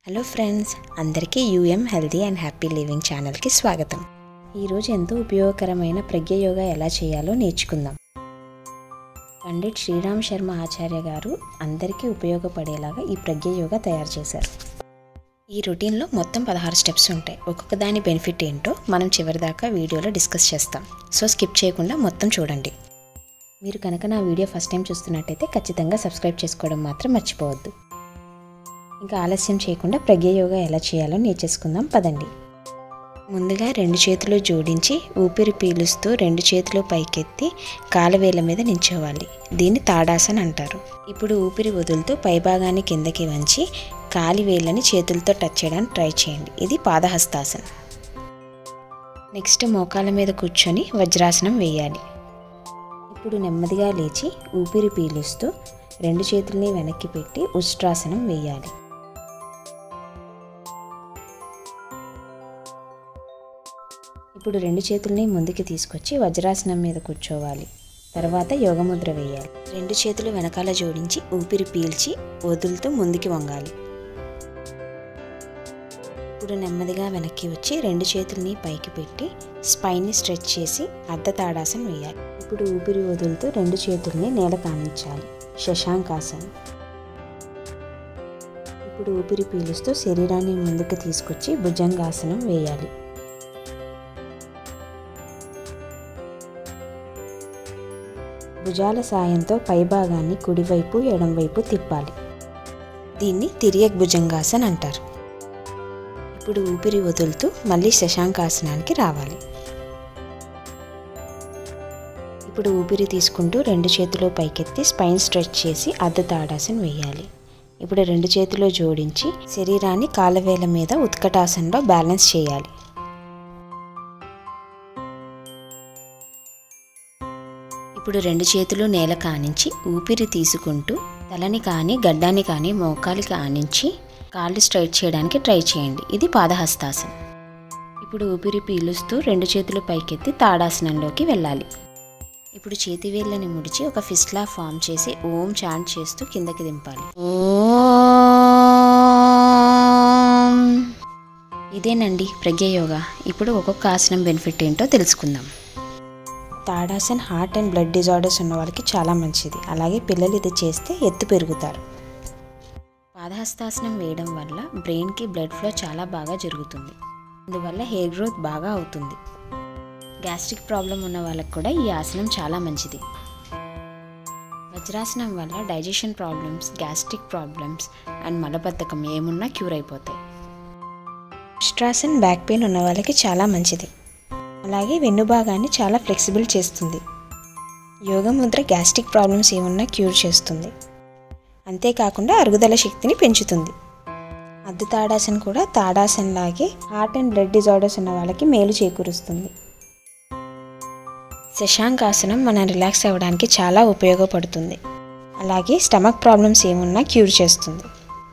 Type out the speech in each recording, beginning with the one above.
Hello friends అందరికీ UM healthy and happy living ఛానల్కి స్వాగతం ఈరోజు ఎంతో ఉపయోగకరమైన ప్రజ్ఞ యోగా ఎలా చేయాలో నేర్చుకుందాం పండిట్ శ్రీరామ్ శర్మ ఆచార్య గారు అందరికీ ఉపయోగపడేలాగా ఈ ప్రజ్ఞ యోగా తయారు చేశారు ఈ రొటీన్లో మొత్తం పదహారు స్టెప్స్ ఉంటాయి ఒక్కొక్క దాని బెనిఫిట్ ఏంటో మనం చివరిదాకా వీడియోలో డిస్కస్ చేస్తాం సో స్కిప్ చేయకుండా మొత్తం చూడండి మీరు కనుక నా వీడియో ఫస్ట్ టైం చూస్తున్నట్టయితే ఖచ్చితంగా సబ్స్క్రైబ్ చేసుకోవడం మాత్రం మర్చిపోవద్దు ఇంకా ఆలస్యం చేయకుండా ప్రజ్ఞ యోగా ఎలా చేయాలో నేర్చేసుకుందాం పదండి ముందుగా రెండు చేతులు జోడించి ఊపిరి పీలుస్తూ రెండు చేతులు పైకెత్తి కాలవేల మీద నించోవాలి దీన్ని తాడాసన్ అంటారు ఇప్పుడు ఊపిరి వదులుతూ పైభాగాన్ని కిందకి వంచి కాలివేళ్ళని చేతులతో టచ్ చేయడానికి ట్రై చేయండి ఇది పాదహస్తాసన్ నెక్స్ట్ మోకాల మీద కూర్చొని వజ్రాసనం వేయాలి ఇప్పుడు నెమ్మదిగా లేచి ఊపిరి పీలుస్తూ రెండు చేతుల్ని వెనక్కి పెట్టి ఉష్ట్రాసనం వేయాలి ఇప్పుడు రెండు చేతుల్ని ముందుకు తీసుకొచ్చి వజ్రాసనం మీద కూర్చోవాలి తర్వాత యోగముద్ర వేయాలి రెండు చేతులు వెనకాల జోడించి ఊపిరి పీల్చి వదులుతూ ముందుకి వంగాలి ఇప్పుడు నెమ్మదిగా వెనక్కి వచ్చి రెండు చేతుల్ని పైకి పెట్టి స్పైన్ని స్ట్రెచ్ చేసి అర్ధ తాడాసనం వేయాలి ఇప్పుడు ఊపిరి వదులుతూ రెండు చేతుల్ని నేల కానించాలి శశాంకాసన్ ఇప్పుడు ఊపిరి పీలుస్తూ శరీరాన్ని ముందుకు తీసుకొచ్చి భుజంగాసనం వేయాలి భుజాల సాయంతో పైభాగాన్ని కుడివైపు ఎడంవైపు తిప్పాలి దీన్ని తిరియక్ భుజంగాసన్ అంటారు ఇప్పుడు ఊపిరి వదులుతూ మళ్ళీ శశాంకాసనానికి రావాలి ఇప్పుడు ఊపిరి తీసుకుంటూ రెండు చేతులు పైకెత్తి స్పైన్ స్ట్రెచ్ చేసి అర్ధ తాడాసన్ వేయాలి ఇప్పుడు రెండు చేతులు జోడించి శరీరాన్ని కాలవేల మీద ఉత్కటాసనలో బ్యాలెన్స్ చేయాలి ఇప్పుడు రెండు చేతులు నేల కానించి ఊపిరి తీసుకుంటూ తలని కానీ గడ్డాన్ని కానీ మోకాలికి ఆనించి కాళ్ళు స్ట్రైట్ చేయడానికి ట్రై చేయండి ఇది పాదహస్తాసనం ఇప్పుడు ఊపిరి పీలుస్తూ రెండు చేతులు పైకెత్తి తాడాసనంలోకి వెళ్ళాలి ఇప్పుడు చేతి వేళ్ళని ముడిచి ఒక ఫిస్లా ఫామ్ చేసి ఓం చాంట్ చేస్తూ కిందకి దింపాలి ఓం. ఇదేనండి ప్రజ్ఞ యోగా ఇప్పుడు ఒక్కొక్క ఆసనం బెనిఫిట్ ఏంటో తెలుసుకుందాం Tadasan heart and blood disorders ఉన్న వాళ్ళకి చాలా మంచిది అలాగే పిల్లలు ఇది చేస్తే ఎత్తు పెరుగుతారు పాదహస్తాసనం వేయడం వల్ల బ్రెయిన్కి బ్లడ్ ఫ్లో చాలా బాగా జరుగుతుంది అందువల్ల హెయిర్ గ్రోత్ బాగా అవుతుంది గ్యాస్ట్రిక్ ప్రాబ్లం ఉన్న వాళ్ళకి కూడా ఈ ఆసనం చాలా మంచిది వజ్రాసనం వల్ల digestion problems gastric problems and మలబద్ధకం ఏమున్నా క్యూర్ అయిపోతాయి స్ట్రాసన్ బ్యాక్ పెయిన్ ఉన్న వాళ్ళకి చాలా మంచిది అలాగే వెన్నుభాగాన్ని చాలా ఫ్లెక్సిబుల్ చేస్తుంది యోగ ముద్ర గ్యాస్ట్రిక్ ప్రాబ్లమ్స్ ఏమున్నా క్యూర్ చేస్తుంది అంతేకాకుండా అరుగుదల శక్తిని పెంచుతుంది అద్దు తాడాసన్ కూడా తాడాసన్ లాగే హార్ట్ అండ్ బ్లడ్ డిజార్డర్స్ ఉన్న వాళ్ళకి మేలు చేకూరుస్తుంది శశాంకాసనం మనం రిలాక్స్ అవ్వడానికి చాలా ఉపయోగపడుతుంది అలాగే స్టమక్ ప్రాబ్లమ్స్ ఏమున్నా క్యూర్ చేస్తుంది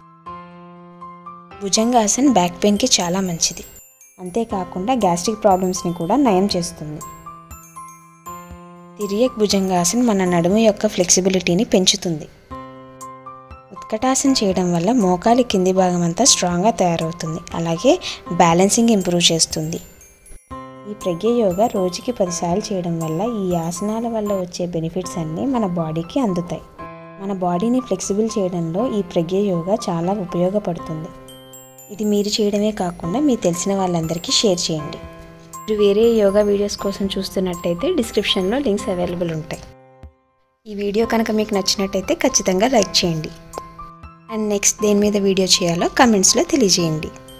భుజంగాసన్ బ్యాక్ పెయిన్కి చాలా మంచిది అంతేకాకుండా గ్యాస్ట్రిక్ ప్రాబ్లమ్స్ని కూడా నయం చేస్తుంది తిరియక్ భుజంగాసన్ మన నడుము యొక్క ఫ్లెక్సిబిలిటీని పెంచుతుంది ఉత్కటాసన చేయడం వల్ల మోకాలి కింది భాగం అంతా స్ట్రాంగ్గా తయారవుతుంది అలాగే బ్యాలెన్సింగ్ ఇంప్రూవ్ చేస్తుంది ఈ ప్రజ్ఞ యోగా రోజుకి పదిసార్లు చేయడం వల్ల ఈ ఆసనాల వల్ల వచ్చే బెనిఫిట్స్ అన్నీ మన బాడీకి అందుతాయి మన బాడీని ఫ్లెక్సిబుల్ చేయడంలో ఈ ప్రజ్ఞ యోగా చాలా ఉపయోగపడుతుంది ఇది మీరు చేయడమే కాకుండా మీకు తెలిసిన వాళ్ళందరికీ షేర్ చేయండి మీరు వేరే యోగా వీడియోస్ కోసం చూస్తున్నట్టయితే డిస్క్రిప్షన్లో లింక్స్ అవైలబుల్ ఉంటాయి ఈ వీడియో కనుక మీకు నచ్చినట్టయితే ఖచ్చితంగా లైక్ చేయండి అండ్ నెక్స్ట్ దేని మీద వీడియో చేయాలో కమెంట్స్లో తెలియజేయండి